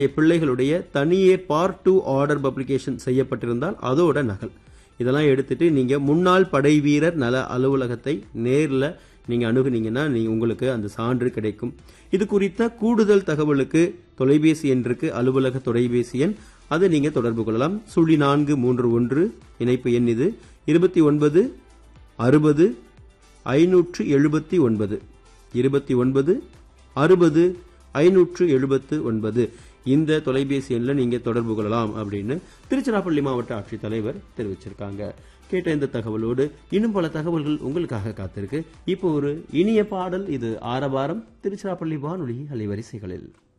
பிள்ளைகளுடைய தனியே part two order publication செய்யப்பட்டிருந்தால் அதோட நகல் இதெல்லாம் எடுத்துட்டு நீங்க முன்னாள் படை வீரர் நல அலுவலகத்தை நேர்ல நீங்க அணுகுனீங்கன்னா நீங்க உங்களுக்கு அந்த சான்று கிடைக்கும் இது குறித்த கூடுதல் தகவலுக்கு தொலைபேசி எண் இருக்கு அலுவலக தொலைபேசி எண் அதை நீங்க தொடர்பு கொள்ளலாம் சுழி நான்கு மூன்று ஒன்று இணைப்பு எண் இது இருபத்தி ஒன்பது அறுபது ஐநூற்று எழுபத்தி ஒன்பது இருபத்தி ஒன்பது அறுபது ஐநூற்று எழுபத்து ஒன்பது இந்த தொலைபேசி எண்ணில் நீங்க தொடர்பு கொள்ளலாம் அப்படின்னு திருச்சிராப்பள்ளி மாவட்ட ஆட்சித்தலைவர் தெரிவிச்சிருக்காங்க கேட்ட இந்த தகவலோடு இன்னும் பல தகவல்கள் உங்களுக்காக காத்திருக்கு இப்போ ஒரு இனிய பாடல் இது ஆரவாரம் திருச்சிராப்பள்ளி வானொலி அலைவரிசைகளில்